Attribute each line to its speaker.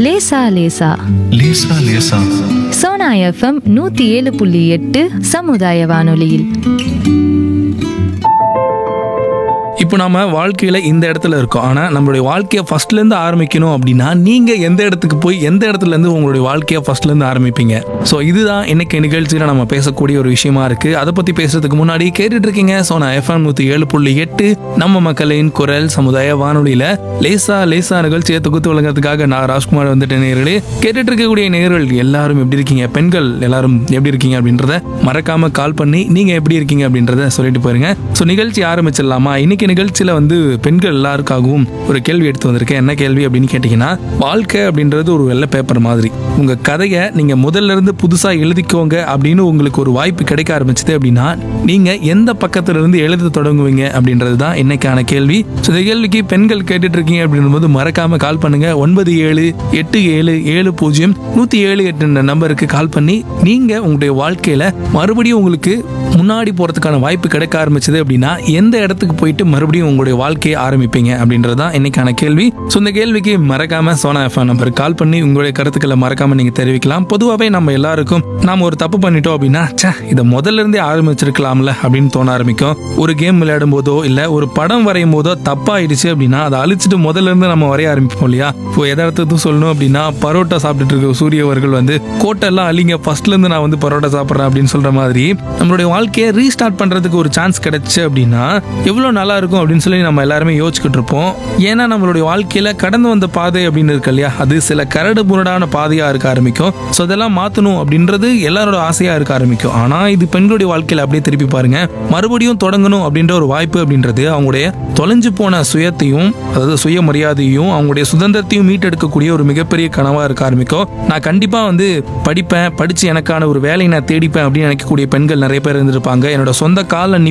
Speaker 1: லேசா லேசா
Speaker 2: லேசா லேசா
Speaker 1: சோனா எஃப்எம் நூத்தி ஏழு புள்ளி எட்டு சமுதாய வானொலியில்
Speaker 3: இப்போ நாம வாழ்க்கையில இந்த இடத்துல இருக்கோம் ஆனா நம்மளுடைய வாழ்க்கையை ஃபர்ஸ்ட்ல இருந்து ஆரம்பிக்கணும் அப்படின்னா நீங்க எந்த இடத்துக்கு போய் எந்த இடத்துல இருந்து உங்களுடைய வாழ்க்கையை ஃபர்ஸ்ட்ல இருந்து ஆரம்பிப்பீங்க ஸோ இதுதான் இன்னைக்கு நிகழ்ச்சியில நம்ம பேசக்கூடிய ஒரு விஷயமா இருக்கு அதை பத்தி பேசுறதுக்கு முன்னாடி கேட்டுட்டு இருக்கீங்க ஸோ நான் எஃப்எம் நூத்தி ஏழு புள்ளி எட்டு நம்ம மக்களின் குரல் சமுதாய வானொலியில லேசா லேசா நிகழ்ச்சியை தொகுத்து வழங்குறதுக்காக நான் ராஜ்குமார் வந்துட்டு நேர்களே கேட்டுட்டு இருக்கக்கூடிய நேர்கள் எல்லாரும் எப்படி இருக்கீங்க பெண்கள் எல்லாரும் எப்படி இருக்கீங்க அப்படின்றத மறக்காம கால் பண்ணி நீங்க எப்படி இருக்கீங்க அப்படின்றத சொல்லிட்டு போயிருங்க ஸோ நிகழ்ச்சி ஆரம்பிச்சிடலாமா இன்னைக்கு நிகழ்ச்சியில வந்து பெண்கள் எல்லாருக்காகவும் ஒரு கேள்வி எடுத்து வந்திருக்கேன் என்ன கேள்வி அப்படின்னு கேட்டீங்கன்னா வாழ்க்கை அப்படின்றது ஒரு வெள்ளை பேப்பர் மாதிரி உங்க கதையை நீங்க முதல்ல இருந்து புதுசா எழுதிக்கோங்க அப்படின்னு உங்களுக்கு ஒரு வாய்ப்பு கிடைக்க ஆரம்பிச்சது அப்படின்னா நீங்க எந்த பக்கத்துல இருந்து எழுத தொடங்குவீங்க அப்படின்றது தான் இன்னைக்கான கேள்வி ஸோ இந்த கேள்விக்கு பெண்கள் கேட்டுட்டு இருக்கீங்க அப்படின்னும் மறக்காம கால் பண்ணுங்க ஒன்பது ஏழு எட்டு ஏழு ஏழு பூஜ்ஜியம் நூத்தி ஏழு எட்டு நம்பருக்கு கால் பண்ணி நீங்க உங்களுடைய வாழ்க்கையில மறுபடியும் உங்களுக்கு முன்னாடி போறதுக்கான வாய்ப்பு கிடைக்க ஆரம்பிச்சது அப்படின்னா எந்த இடத்துக்கு போயிட்டு மறுபடியும் உங்களுடைய வாழ்க்கையை ஆரம்பிப்பீங்க அப்படின்றது தான் இன்னைக்கான கேள்வி ஸோ இந்த கேள்விக்கு மறக்காம சோனா எஃப்எம் நம்பருக்கு கால் பண்ணி உங்களுடைய கருத்துக்களை மறக்காம நீங்க தெரிவிக்கலாம் பொதுவாகவே நம்ம எல்லாருக்கும் நாம ஒரு தப்பு பண்ணிட்டோம் அப்படின்னா ச்சே இதை முதல்ல இருந்தே ஆரம்பிச்சிருக்கலாம்ல அப்படின்னு தோண ஆரம்பிக்கும் ஒரு கேம் விளையாடும் போதோ இல்ல ஒரு படம் வரையும் போதோ தப்பாயிடுச்சு அப்படின்னா அதை அழிச்சிட்டு முதல்ல இருந்து நம்ம வரைய ஆரம்பிப்போம் இல்லையா இப்போ எதார்த்தத்துக்கு சொல்லணும் அப்படின்னா பரோட்டா சாப்பிட்டுட்டு இருக்க சூரிய அவர்கள் வந்து கோட்டெல்லாம் அழிங்க ஃபர்ஸ்ட்ல இருந்து நான் வந்து பரோட்டா சாப்பிட்றேன் அப்படின்னு சொல்ற மாதிரி நம்மளுடைய வாழ்க்கையை ரீஸ்டார்ட் பண்றதுக்கு ஒரு சான்ஸ் கிடைச்சு அப்படின்னா எவ்வளவு நல்லா இருக்கும் அப்படின்னு சொல்லி நம்ம எல்லாருமே யோசிச்சுக்கிட்டு இருப்போம் ஏன்னா நம்மளுடைய வாழ்க்கையில கடந்து வந்த பாதை அப்படின்னு இருக்கு இல்லையா அது சில கரடு முரடான பாதையா இருக்க ஆரம்பிக்கும் ஸோ அதெல்லாம் மாத்தணும் அப்படின்றது எல்லாரோட ஆசையா இருக்க ஆரம்பிக்கும் ஆனா இது பெண்களுடைய வாழ்க்கையில அப்படியே திருப்பி பாருங்க மறுபடியும் தொடங்கணும் அப்படின்ற ஒரு வாய்ப்பு அப்படின்றது அவங்களுடைய தொலைஞ்சு போன சுயத்தையும் அதாவது சுயமரியாதையும் அவங்களுடைய சுதந்திரத்தையும் மீட்டெடுக்கக்கூடிய ஒரு மிகப்பெரிய கனவா இருக்க ஆரம்பிக்கும் நான் கண்டிப்பா வந்து படிப்பேன் படிச்சு எனக்கான ஒரு வேலையை நான் தேடிப்பேன் அப்படின்னு நினைக்கக்கூடிய பெண்கள் நிறைய பேர் இருந்திருப்பாங்க என்னோட சொந்த காலில்